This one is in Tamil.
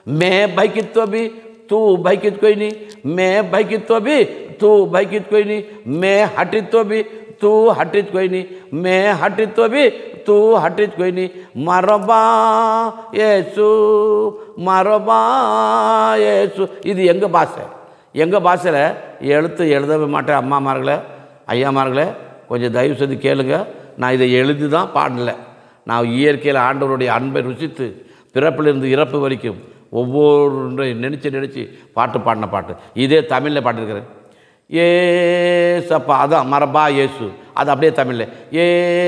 मैं भयकित्व भी तू भयकित कोई नहीं मैं भयकित्व भी तू भयकित कोई नहीं मैं हटित्व भी तू हटित कोई नहीं मैं हटित्व भी तू हटित कोई नहीं மரபா ஏசு மரபா ஏசு இது எங்கள் பாஷை எங்கள் பாஷையில் எழுத்து எழுதவே மாட்டேன் அம்மாமார்களே ஐயாமார்களே கொஞ்சம் தயவு செய்து கேளுங்க நான் இதை எழுதி தான் பாடல நான் இயற்கையில் ஆண்டவருடைய அன்பை ருசித்து பிறப்பிலிருந்து இறப்பு வரைக்கும் ஒவ்வொரு நினச்சி நினச்சி பாட்டு பாடின பாட்டு இதே தமிழில் பாடிருக்கிறேன் ஏசப்பா அதான் மரபா இயேசு அது அப்படியே தமிழில் ஏ